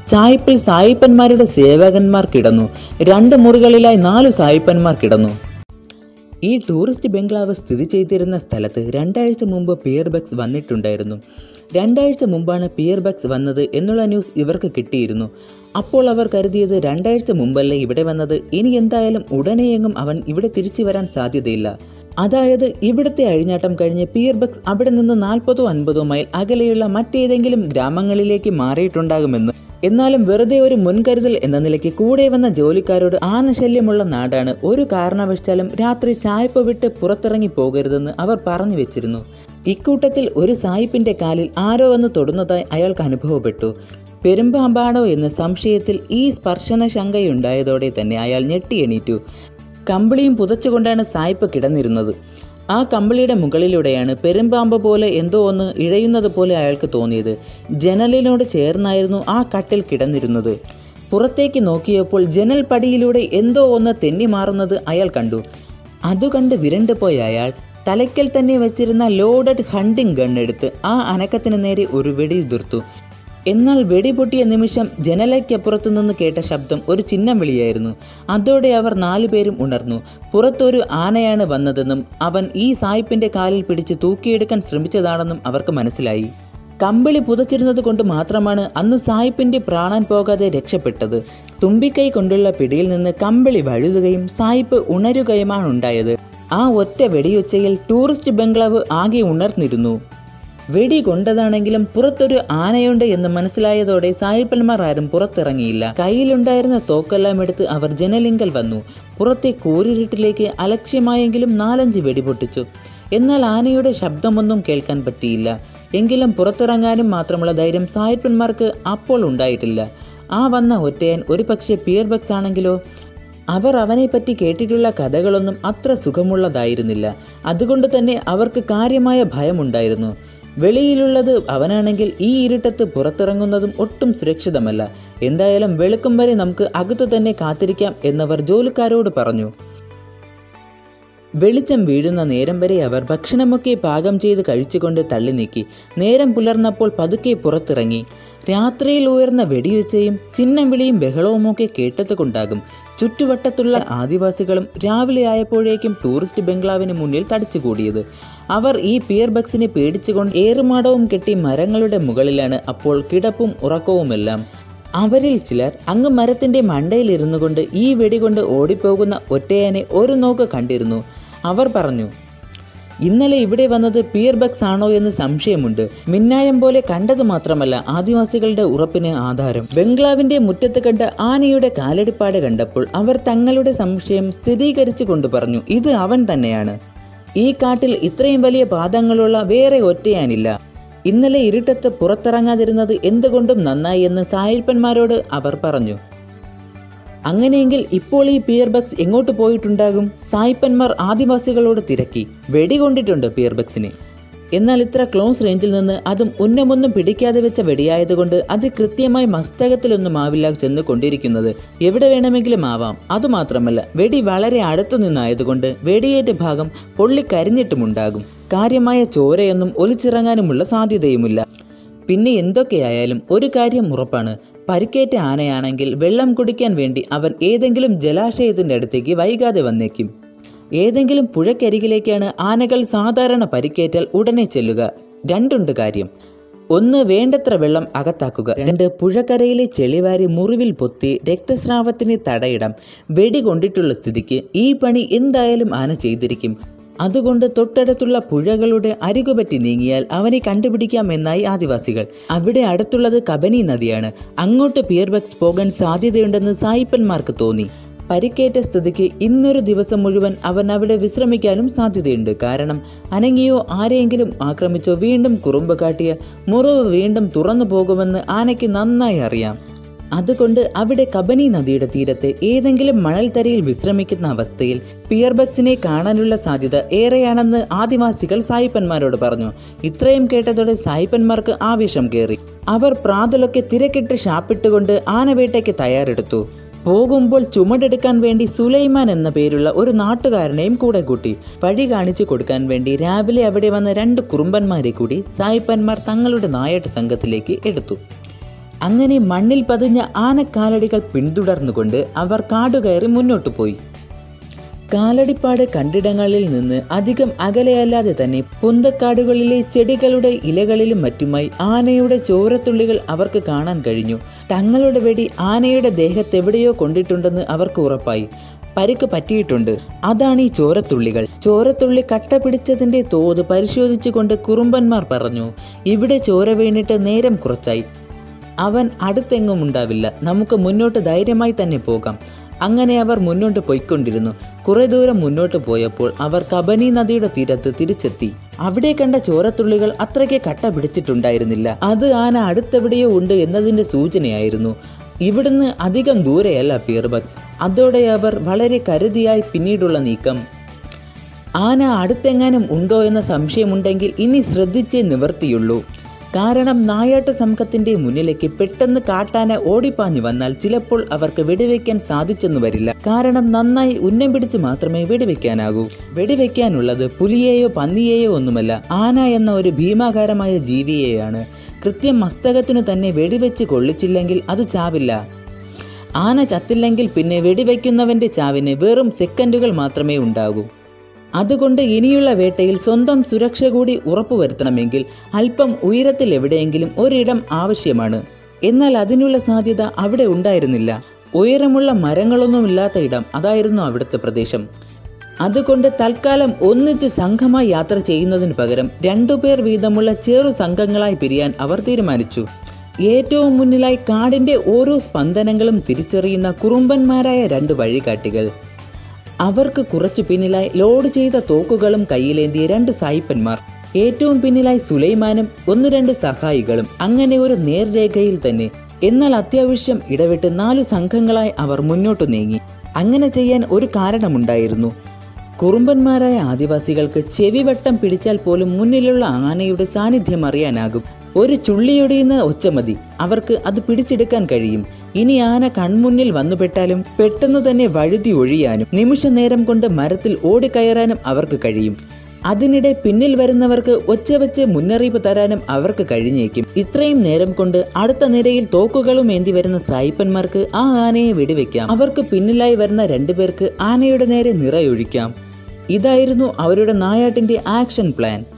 ചായ്പിൽ സായിപ്പന്മാരുടെ സേവകന്മാർ കിടന്നു രണ്ട് മുറികളിലായി നാലു സായിപ്പന്മാർ കിടന്നു ഈ ടൂറിസ്റ്റ് ബംഗ്ലാവ് സ്ഥിതി ചെയ്തിരുന്ന സ്ഥലത്ത് രണ്ടാഴ്ച മുമ്പ് പിയർ ബക്സ് വന്നിട്ടുണ്ടായിരുന്നു രണ്ടാഴ്ച മുമ്പാണ് പിയർ ബക്സ് വന്നത് എന്നുള്ള ന്യൂസ് ഇവർക്ക് കിട്ടിയിരുന്നു അപ്പോൾ അവർ കരുതിയത് രണ്ടാഴ്ച മുമ്പല്ലേ ഇവിടെ വന്നത് ഇനി എന്തായാലും ഉടനെയെങ്ങും അവൻ ഇവിടെ തിരിച്ചു വരാൻ സാധ്യതയില്ല അതായത് ഇവിടുത്തെ അഴിഞ്ഞാട്ടം കഴിഞ്ഞ് പിയർ ബക്സ് അവിടെ നിന്ന് നാൽപ്പതോ അൻപതോ മൈൽ അകലെയുള്ള മറ്റേതെങ്കിലും ഗ്രാമങ്ങളിലേക്ക് മാറിയിട്ടുണ്ടാകുമെന്ന് എന്നാലും വെറുതെ ഒരു മുൻകരുതൽ എന്ന നിലയ്ക്ക് കൂടെ വന്ന ജോലിക്കാരോട് ആനശല്യമുള്ള നാടാണ് ഒരു കാരണവശാലും രാത്രി ചായപ്പ് വിട്ട് പുറത്തിറങ്ങി പോകരുതെന്ന് അവർ പറഞ്ഞു വെച്ചിരുന്നു ഇക്കൂട്ടത്തിൽ ഒരു സായിപ്പിന്റെ കാലിൽ ആരോ വന്ന് തൊടുന്നതായി അയാൾക്ക് അനുഭവപ്പെട്ടു പെരുമ്പാമ്പാണോ എന്ന സംശയത്തിൽ ഈ സ്പർശന ശങ്കയുണ്ടായതോടെ തന്നെ അയാൾ ഞെട്ടി എണീറ്റു കമ്പിളിയും പുതച്ചുകൊണ്ടാണ് സായിപ്പ് കിടന്നിരുന്നത് ആ കമ്പിളിയുടെ മുകളിലൂടെയാണ് പെരുമ്പാമ്പ് പോലെ എന്തോ ഒന്ന് ഇഴയുന്നത് പോലെ അയാൾക്ക് തോന്നിയത് ജനലിനോട് ചേർന്നായിരുന്നു ആ കട്ടിൽ കിടന്നിരുന്നത് പുറത്തേക്ക് നോക്കിയപ്പോൾ ജനൽ പടിയിലൂടെ എന്തോ ഒന്ന് തെന്നി മാറുന്നത് അയാൾ കണ്ടു അതു കണ്ട് വിരണ്ടു പോയ അയാൾ തലയ്ക്കൽ തന്നെ വെച്ചിരുന്ന ലോഡഡ് ഹണ്ടിങ് ഗൺ എടുത്ത് ആ അനക്കത്തിന് നേരെ ഒരു വെടി ഉതിർത്തു എന്നാൽ വെടിപൊട്ടിയ നിമിഷം ജനലയ്ക്കപ്പുറത്തു നിന്ന് കേട്ട ശബ്ദം ഒരു ചിഹ്നം വിളിയായിരുന്നു അതോടെ അവർ നാലുപേരും ഉണർന്നു പുറത്തൊരു ആനയാണ് വന്നതെന്നും അവൻ ഈ സായിപ്പിന്റെ കാലിൽ പിടിച്ച് തൂക്കിയെടുക്കാൻ ശ്രമിച്ചതാണെന്നും അവർക്ക് മനസ്സിലായി കമ്പിളി പുതച്ചിരുന്നത് കൊണ്ട് മാത്രമാണ് അന്ന് സായിപ്പിന്റെ പ്രാണൻ പോകാതെ രക്ഷപ്പെട്ടത് തുമ്പിക്കൈ കൊണ്ടുള്ള പിടിയിൽ നിന്ന് കമ്പിളി വഴുതുകയും സായിപ്പ് ഉണരുകയുമാണ് ഉണ്ടായത് ആ ഒറ്റ വെടിയൊച്ചയിൽ ടൂറിസ്റ്റ് ബംഗ്ലാവ് ആകെ ഉണർന്നിരുന്നു വെടി കൊണ്ടതാണെങ്കിലും പുറത്തൊരു ആനയുണ്ട് എന്ന് മനസ്സിലായതോടെ സായിപ്പന്മാർ ആരും പുറത്തിറങ്ങിയില്ല കയ്യിലുണ്ടായിരുന്ന തോക്കെല്ലാം എടുത്ത് അവർ ജനലിങ്കൽ വന്നു പുറത്തെ കൂരിരുട്ടിലേക്ക് അലക്ഷ്യമായെങ്കിലും നാലഞ്ച് വെടി പൊട്ടിച്ചു എന്നാൽ ആനയുടെ ശബ്ദമൊന്നും കേൾക്കാൻ പറ്റിയില്ല എങ്കിലും പുറത്തിറങ്ങാനും മാത്രമുള്ള ധൈര്യം സായിപ്പന്മാർക്ക് അപ്പോൾ ഉണ്ടായിട്ടില്ല ആ വന്ന ഒറ്റയൻ ഒരു പക്ഷേ പിയർ ബക്സ് ആണെങ്കിലോ അവർ അവനെപ്പറ്റി കേട്ടിട്ടുള്ള കഥകളൊന്നും അത്ര സുഖമുള്ളതായിരുന്നില്ല അതുകൊണ്ട് തന്നെ അവർക്ക് കാര്യമായ ഭയമുണ്ടായിരുന്നു വെളിയിലുള്ളത് അവനാണെങ്കിൽ ഈ ഇരുട്ടത്ത് പുറത്തിറങ്ങുന്നതും ഒട്ടും സുരക്ഷിതമല്ല എന്തായാലും വെളുക്കും വരെ നമുക്ക് അകത്തു തന്നെ കാത്തിരിക്കാം എന്നവർ ജോലിക്കാരോട് പറഞ്ഞു വെളിച്ചം വീഴുന്ന നേരം വരെ അവർ ഭക്ഷണമൊക്കെ പാകം ചെയ്ത് കഴിച്ചുകൊണ്ട് തള്ളി നീക്കി നേരം പുലർന്നപ്പോൾ പതുക്കെ പുറത്തിറങ്ങി രാത്രിയിൽ ഉയർന്ന വെടിവെച്ചയും ചിഹ്നം വിളിയും ബഹളവുമൊക്കെ കേട്ടത് കൊണ്ടാകും ചുറ്റുവട്ടത്തുള്ള ആദിവാസികളും രാവിലെ ആയപ്പോഴേക്കും ടൂറിസ്റ്റ് ബംഗ്ലാവിന് മുന്നിൽ തടിച്ചുകൂടിയത് അവർ ഈ പിയർ ബക്സിനെ പേടിച്ചുകൊണ്ട് ഏറുമാടവും കെട്ടി മരങ്ങളുടെ മുകളിലാണ് അപ്പോൾ കിടപ്പും ഉറക്കവുമെല്ലാം അവരിൽ ചിലർ അങ്ങ് മരത്തിന്റെ മണ്ടയിൽ ഇരുന്നു കൊണ്ട് ഈ വെടികൊണ്ട് ഓടിപ്പോകുന്ന ഒറ്റയനെ ഒരു നോക്ക് കണ്ടിരുന്നു അവർ പറഞ്ഞു ഇന്നലെ ഇവിടെ വന്നത് പിയർ ബക്സ് ആണോ എന്ന് സംശയമുണ്ട് മിന്നായം പോലെ കണ്ടത് മാത്രമല്ല ആദിവാസികളുടെ ഉറപ്പിന് ആധാരം ബംഗ്ലാവിന്റെ മുറ്റത്ത് കണ്ട ആനയുടെ കാലടിപ്പാട് കണ്ടപ്പോൾ അവർ തങ്ങളുടെ സംശയം സ്ഥിരീകരിച്ചു കൊണ്ട് പറഞ്ഞു ഇത് അവൻ തന്നെയാണ് ഈ കാട്ടിൽ ഇത്രയും വലിയ പാദങ്ങളുള്ള വേറെ ഒറ്റയാനില്ല ഇന്നലെ ഇരുട്ടത്ത് പുറത്തിറങ്ങാതിരുന്നത് എന്തുകൊണ്ടും നന്നായി എന്ന് സായിപ്പന്മാരോട് അവർ പറഞ്ഞു അങ്ങനെയെങ്കിൽ ഇപ്പോൾ ഈ പിയർ ബക്സ് എങ്ങോട്ട് പോയിട്ടുണ്ടാകും സായിപ്പന്മാർ ആദിവാസികളോട് തിരക്കി വെടികൊണ്ടിട്ടുണ്ട് പിയർ ബക്സിനെ എന്നാൽ ഇത്ര ക്ലോസ് റേഞ്ചിൽ നിന്ന് അതും ഉന്നമൊന്നും പിടിക്കാതെ വെച്ച വെടിയായതുകൊണ്ട് അത് കൃത്യമായി മസ്തകത്തിലൊന്നും ആവില്ല ചെന്ന് കൊണ്ടിരിക്കുന്നത് എവിടെ വേണമെങ്കിലും ആവാം അതുമാത്രമല്ല വെടി വളരെ അടുത്തു നിന്നായതുകൊണ്ട് വെടിയേറ്റ ഭാഗം പൊള്ളിക്കരിഞ്ഞിട്ടുമുണ്ടാകും കാര്യമായ ചോരയൊന്നും ഒലിച്ചിറങ്ങാനുമുള്ള സാധ്യതയുമില്ല പിന്നെ എന്തൊക്കെയായാലും ഒരു കാര്യം ഉറപ്പാണ് പരിക്കേറ്റ ആനയാണെങ്കിൽ വെള്ളം കുടിക്കാൻ വേണ്ടി അവൻ ഏതെങ്കിലും ജലാശയത്തിൻ്റെ അടുത്തേക്ക് വൈകാതെ വന്നേക്കും ഏതെങ്കിലും പുഴക്കരികിലേക്കാണ് ആനകൾ സാധാരണ പരിക്കേറ്റാൽ ഉടനെ ചെല്ലുക രണ്ടുണ്ട് കാര്യം ഒന്ന് വേണ്ടത്ര വെള്ളം അകത്താക്കുക രണ്ട് പുഴക്കരയിലെ ചെളിവാരി മുറിവിൽ പൊത്തി രക്തസ്രാവത്തിന് തടയിടാം വെടി കൊണ്ടിട്ടുള്ള സ്ഥിതിക്ക് ഈ പണി എന്തായാലും ആന ചെയ്തിരിക്കും അതുകൊണ്ട് തൊട്ടടുത്തുള്ള പുഴകളുടെ അരികുപറ്റി നീങ്ങിയാൽ അവനെ കണ്ടുപിടിക്കാം എന്നായി ആദിവാസികൾ അവിടെ അടുത്തുള്ളത് കബനി നദിയാണ് അങ്ങോട്ട് പിയർബക്സ് പോകാൻ സാധ്യതയുണ്ടെന്ന് സായിപ്പന്മാർക്ക് തോന്നി പരിക്കേറ്റ സ്ഥിതിക്ക് ഇന്നൊരു ദിവസം മുഴുവൻ അവൻ അവിടെ വിശ്രമിക്കാനും സാധ്യതയുണ്ട് കാരണം അനങ്ങിയോ ആരെയെങ്കിലും ആക്രമിച്ചോ വീണ്ടും കുറുമ്പ് കാട്ടിയ മുറിവ് വീണ്ടും തുറന്നു പോകുമെന്ന് ആനയ്ക്ക് നന്നായി അറിയാം അതുകൊണ്ട് അവിടെ കബനി നദിയുടെ തീരത്ത് ഏതെങ്കിലും മണൽത്തരയിൽ വിശ്രമിക്കുന്ന അവസ്ഥയിൽ പിയർബക്സിനെ കാണാനുള്ള സാധ്യത ഏറെയാണെന്ന് ആദിവാസികൾ സായിപ്പന്മാരോട് പറഞ്ഞു ഇത്രയും കേട്ടതോടെ സായിപ്പന്മാർക്ക് ആവേശം കയറി അവർ പ്രാതലൊക്കെ തിരക്കിട്ട് ഷാപ്പിട്ടുകൊണ്ട് ആനവേട്ടയ്ക്ക് തയ്യാറെടുത്തു പോകുമ്പോൾ ചുമടെടുക്കാൻ വേണ്ടി സുലൈമാൻ എന്ന പേരുള്ള ഒരു നാട്ടുകാരനെയും കൂടെ കൂട്ടി വഴി കാണിച്ചു കൊടുക്കാൻ വേണ്ടി രാവിലെ അവിടെ വന്ന രണ്ട് കുറുമ്പന്മാരെ കൂടി സായിപ്പന്മാർ തങ്ങളുടെ നായാട്ട് സംഘത്തിലേക്ക് എടുത്തു അങ്ങനെ മണ്ണിൽ പതിഞ്ഞ ആനക്കാലടികൾ പിന്തുടർന്നുകൊണ്ട് അവർ കാടുകയറി മുന്നോട്ടു പോയി കാലടിപ്പാട് കണ്ടിടങ്ങളിൽ നിന്ന് അധികം അകലെയല്ലാതെ തന്നെ പൊന്തക്കാടുകളിലെ ചെടികളുടെ ഇലകളിലും മറ്റുമായി ആനയുടെ ചോരത്തുള്ളികൾ അവർക്ക് കാണാൻ കഴിഞ്ഞു തങ്ങളുടെ വെടി ആനയുടെ ദേഹത്തെവിടെയോ കൊണ്ടിട്ടുണ്ടെന്ന് അവർക്ക് ഉറപ്പായി പരിക്ക് പറ്റിയിട്ടുണ്ട് അതാണ് ഈ ചോരത്തുള്ളികൾ ചോരത്തുള്ളി കട്ട പിടിച്ചതിൻ്റെ തോത് പരിശോധിച്ചുകൊണ്ട് കുറുമ്പന്മാർ പറഞ്ഞു ഇവിടെ ചോര വീണിട്ട് നേരം കുറച്ചായി അവൻ അടുത്തെങ്ങും ഉണ്ടാവില്ല നമുക്ക് മുന്നോട്ട് ധൈര്യമായി തന്നെ പോകാം അങ്ങനെ അവർ മുന്നോട്ട് പോയിക്കൊണ്ടിരുന്നു കുറെ ദൂരം മുന്നോട്ട് പോയപ്പോൾ അവർ കബനി നദിയുടെ തീരത്ത് തിരിച്ചെത്തി അവിടെ കണ്ട ചോരത്തുള്ളികൾ അത്രയ്ക്ക് കട്ട പിടിച്ചിട്ടുണ്ടായിരുന്നില്ല അത് ആന അടുത്തെവിടെയോ ഉണ്ട് എന്നതിൻ്റെ സൂചനയായിരുന്നു ഇവിടുന്ന് അധികം ദൂരെയല്ല പിയർബക്സ് അതോടെ അവർ വളരെ കരുതിയായി പിന്നീടുള്ള നീക്കം ആന അടുത്തെങ്ങാനും ഉണ്ടോ എന്ന സംശയമുണ്ടെങ്കിൽ ഇനി ശ്രദ്ധിച്ചേ നിവർത്തിയുള്ളൂ കാരണം നായാട്ട് സംഘത്തിന്റെ മുന്നിലേക്ക് പെട്ടെന്ന് കാട്ടാന ഓടിപ്പാഞ്ഞു വന്നാൽ ചിലപ്പോൾ അവർക്ക് വെടിവെക്കാൻ സാധിച്ചെന്നു വരില്ല കാരണം നന്നായി ഉന്നം പിടിച്ച് മാത്രമേ വെടിവെക്കാനാകൂ വെടിവെക്കാനുള്ളത് പുലിയെയോ പന്നിയെയോ ഒന്നുമല്ല ആന എന്ന ഒരു ഭീമാകാരമായ ജീവിയെയാണ് കൃത്യം മസ്തകത്തിനു തന്നെ വെടിവെച്ച് കൊള്ളിച്ചില്ലെങ്കിൽ അത് ചാവില്ല ആന ചത്തില്ലെങ്കിൽ പിന്നെ വെടിവെക്കുന്നവന്റെ ചാവിന് വെറും സെക്കൻഡുകൾ മാത്രമേ ഉണ്ടാകൂ അതുകൊണ്ട് ഇനിയുള്ള വേട്ടയിൽ സ്വന്തം സുരക്ഷ കൂടി ഉറപ്പുവരുത്തണമെങ്കിൽ അല്പം ഉയരത്തിൽ എവിടെയെങ്കിലും ഒരിടം ആവശ്യമാണ് എന്നാൽ അതിനുള്ള സാധ്യത അവിടെ ഉണ്ടായിരുന്നില്ല ഉയരമുള്ള മരങ്ങളൊന്നുമില്ലാത്ത ഇടം അതായിരുന്നു അവിടുത്തെ പ്രദേശം അതുകൊണ്ട് തൽക്കാലം ഒന്നിച്ച് സംഘമായി യാത്ര ചെയ്യുന്നതിന് പകരം രണ്ടുപേർ വീതമുള്ള ചെറു സംഘങ്ങളായി പിരിയാൻ അവർ തീരുമാനിച്ചു ഏറ്റവും മുന്നിലായി കാടിന്റെ ഓരോ സ്പന്ദനങ്ങളും തിരിച്ചറിയുന്ന കുറുമ്പന്മാരായ രണ്ട് വഴികാട്ടികൾ അവർക്ക് കുറച്ചു പിന്നിലായി ലോഡ് ചെയ്ത തോക്കുകളും കയ്യിലേന്തിയ രണ്ട് സായിപ്പന്മാർ ഏറ്റവും പിന്നിലായി സുലൈമാനും ഒന്ന് രണ്ട് സഹായികളും അങ്ങനെ ഒരു നേർരേഖയിൽ തന്നെ എന്നാൽ അത്യാവശ്യം ഇടവിട്ട് നാലു സംഘങ്ങളായി അവർ മുന്നോട്ടു നീങ്ങി അങ്ങനെ ചെയ്യാൻ ഒരു കാരണമുണ്ടായിരുന്നു കുറുമ്പന്മാരായ ആദിവാസികൾക്ക് ചെവിവട്ടം പിടിച്ചാൽ പോലും മുന്നിലുള്ള ആനയുടെ സാന്നിധ്യം അറിയാനാകും ഒരു ചുള്ളിയൊടിയുന്ന ഒച്ചമതി അവർക്ക് അത് പിടിച്ചെടുക്കാൻ കഴിയും ഇനി ആന കൺമുന്നിൽ വന്നുപെട്ടാലും പെട്ടെന്ന് തന്നെ വഴുതി ഒഴിയാനും നിമിഷ നേരം കൊണ്ട് മരത്തിൽ ഓടിക്കയറാനും അവർക്ക് കഴിയും അതിനിടെ പിന്നിൽ വരുന്നവർക്ക് ഒച്ച വെച്ച് മുന്നറിയിപ്പ് തരാനും അവർക്ക് കഴിഞ്ഞേക്കും ഇത്രയും നേരം കൊണ്ട് അടുത്ത നിരയിൽ തോക്കുകളും ഏന്തി വരുന്ന സായിപ്പന്മാർക്ക് ആ ആനയെ വെടിവെക്കാം അവർക്ക് പിന്നിലായി വരുന്ന രണ്ടുപേർക്ക് ആനയുടെ നേരെ നിറയൊഴിക്കാം ഇതായിരുന്നു അവരുടെ നായാട്ടിന്റെ ആക്ഷൻ പ്ലാൻ